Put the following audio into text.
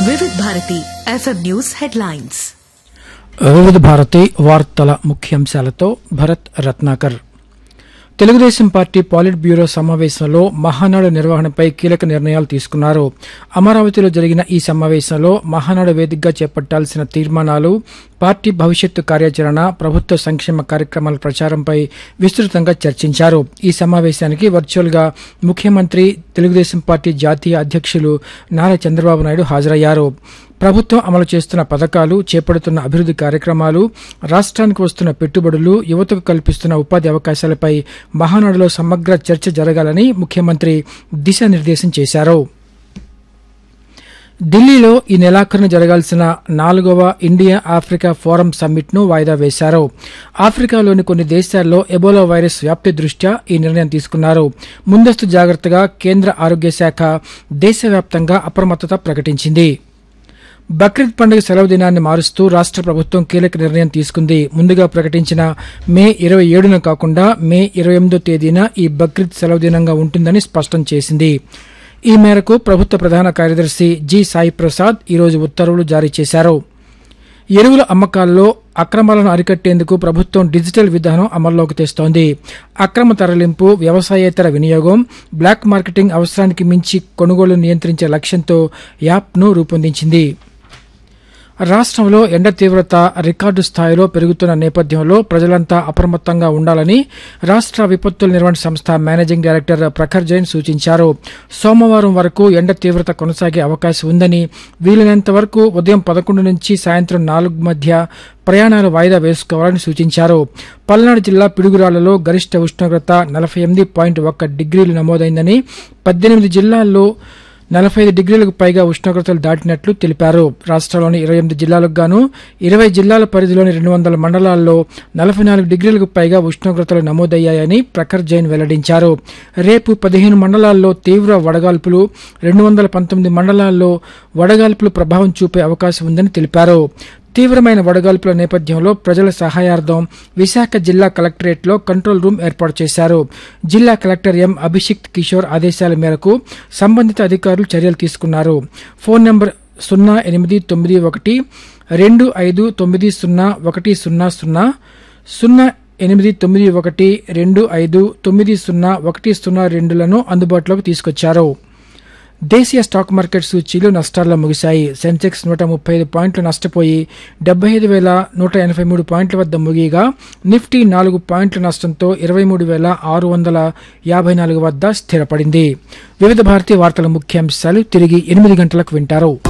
వివిధ Bharati FM news headlines Vividh Bharati వార్తల ముఖ్యాంశాలతో Bharat Ratnakar Telugu Desam party politburo సమావేశంలో మహానాడు నిర్వహణపై కీలక నిర్ణయాలు తీసుకున్నారు అమరావతిలో జరిగిన ఈ సమావేశంలో మహానాడు వేదికగా చేపట్టాల్సిన తీర్మానాలు పార్టీ భవిష్యత్తు కార్యాచరణ ప్రభుత్వ సంక్షేమ కార్యక్రమాల ప్రచారంపై విస్తృతంగా చర్చించారు ఈ సమావేశానికి వర్చువల్ గా ముఖ్యమంత్రి తెలుగుదేశం పార్టీ జాతీయ అధ్యక్షులు నారా చంద్రబాబు నాయుడు హాజరయ్యారు ప్రభుత్వం అమలు చేస్తున్న పథకాలు చేపడుతున్న అభివృద్ది కార్యక్రమాలు రాష్ట్రానికి వస్తున్న పెట్టుబడులు యువతకు కల్పిస్తున్న ఉపాధి అవకాశాలపై మహానాడులో సమగ్ర చర్చ జరగాలని ముఖ్యమంత్రి దిశానిర్దేశం చేశారు ఢిల్లీలో ఈ నెలాఖరున జరగాల్సిన నాలుగవ ఇండియా ఆఫ్రికా ఫోరం సమ్మిట్ ను వాయిదా వేశారు ఆఫ్రికాలోని కొన్ని దేశాల్లో ఎబోలా వైరస్ వ్యాప్తి దృష్ట్యా ఈ నిర్ణయం తీసుకున్నారు ముందస్తు జాగ్రత్తగా కేంద్ర ఆరోగ్య శాఖ దేశవ్యాప్తంగా అప్రమత్తత ప్రకటించింది బక్రీద్ పండుగ సెలవు దినాన్ని మారుస్తూ రాష్ట్ర ప్రభుత్వం కీలక నిర్ణయం తీసుకుంది ముందుగా ప్రకటించిన మే ఇరవై ఏడున కాకుండా మే ఇరవై ఎనిమిదో తేదీన ఈ బక్రీద్ సెలవు దినంగా ఉంటుందని స్పష్టం చేసింది ఈ మేరకు ప్రభుత్వ ప్రధాన కార్యదర్శి జి సాయి ప్రసాద్ ఈరోజు ఉత్తర్వులు జారీ చేశారు ఎరువుల అమ్మకాల్లో అక్రమాలను అరికట్టేందుకు ప్రభుత్వం డిజిటల్ విధానం అమల్లోకి తెస్తోంది అక్రమ తరలింపు వ్యవసాయేతర వినియోగం బ్లాక్ మార్కెటింగ్ అవసరానికి మించి కొనుగోలు నియంత్రించే లక్ష్యంతో యాప్ను రూపొందించింది రాష్ట్రంలో ఎండ తీవ్రత రికార్డు స్థాయిలో పెరుగుతున్న నేపథ్యంలో ప్రజలంతా అప్రమత్తంగా ఉండాలని రాష్ట్ర విపత్తుల నిర్వహణ సంస్థ మేనేజింగ్ డైరెక్టర్ ప్రఖర్ జైన్ సూచించారు సోమవారం వరకు ఎండ తీవ్రత కొనసాగే అవకాశం ఉందని వీలైనంత వరకు ఉదయం పదకొండు నుంచి సాయంత్రం నాలుగు మధ్య ప్రయాణాలు వాయిదా వేసుకోవాలని సూచించారు పల్నాడు జిల్లా పిడుగురాళ్లలో గరిష్ట ఉష్ణోగ్రత నలభై ఎనిమిది పాయింట్ ఒక్క డిగ్రీలు నమోదైందని పద్దెనిమిది జిల్లాల్లో నలభై ఐదు డిగ్రీలకు పైగా ఉష్ణోగ్రతలు దాటినట్లు తెలిపారు రాష్ట్రంలోని ఇరవై ఎనిమిది జిల్లాలకు గాను ఇరవై జిల్లాల పరిధిలోని రెండు వందల మండలాల్లో నలభై నాలుగు డిగ్రీలకు పైగా ఉష్ణోగ్రతలు నమోదయ్యాయని ప్రఖర్ జైన్ వెల్లడించారు రేపు పదిహేను మండలాల్లో తీవ్ర వడగాల్పులు రెండు వందల పంతొమ్మిది మండలాల్లో వడగాల్పులు ప్రభావం చూపే అవకాశం ఉందని తెలిపారు తీవ్రమైన వడగాల్పుల నేపథ్యంలో ప్రజల సహాయార్థం విశాఖ జిల్లా కలెక్టరేట్లో కంట్రోల్ రూమ్ ఏర్పాటు చేశారు జిల్లా కలెక్టర్ ఎం అభిషిక్త్ కిషోర్ ఆదేశాల మేరకు సంబంధిత అధికారులు చర్యలు తీసుకున్నారు ఫోన్ నంబర్ సున్నా ఎనిమిది తొమ్మిది ఒకటి రెండు ఐదు తొమ్మిది సున్నా ఒకటి సున్నా సున్నా సున్నా ఎనిమిది తొమ్మిది ఒకటి రెండు ఐదు తొమ్మిది సున్నా ఒకటి సున్నా రెండులను అందుబాటులోకి తీసుకొచ్చారు దేశీయ స్టాక్ మార్కెట్ సూచీలు నష్టాల్లో ముగిశాయి సెన్సెక్స్ నూట ముప్పై ఐదు పాయింట్లు నష్టపోయి డెబ్బై ఐదు వేల నూట ఎనభై మూడు పాయింట్ల వద్ద ముగియగా నిఫ్టీ నాలుగు పాయింట్ల నష్టంతో ఇరవై మూడు వేల ఆరు వందల యాభై నాలుగు వద్ద స్థిరపడింది వివిధ భారతీయ వార్తల ముఖ్యాంశాలు తిరిగి ఎనిమిది గంటలకు వింటారు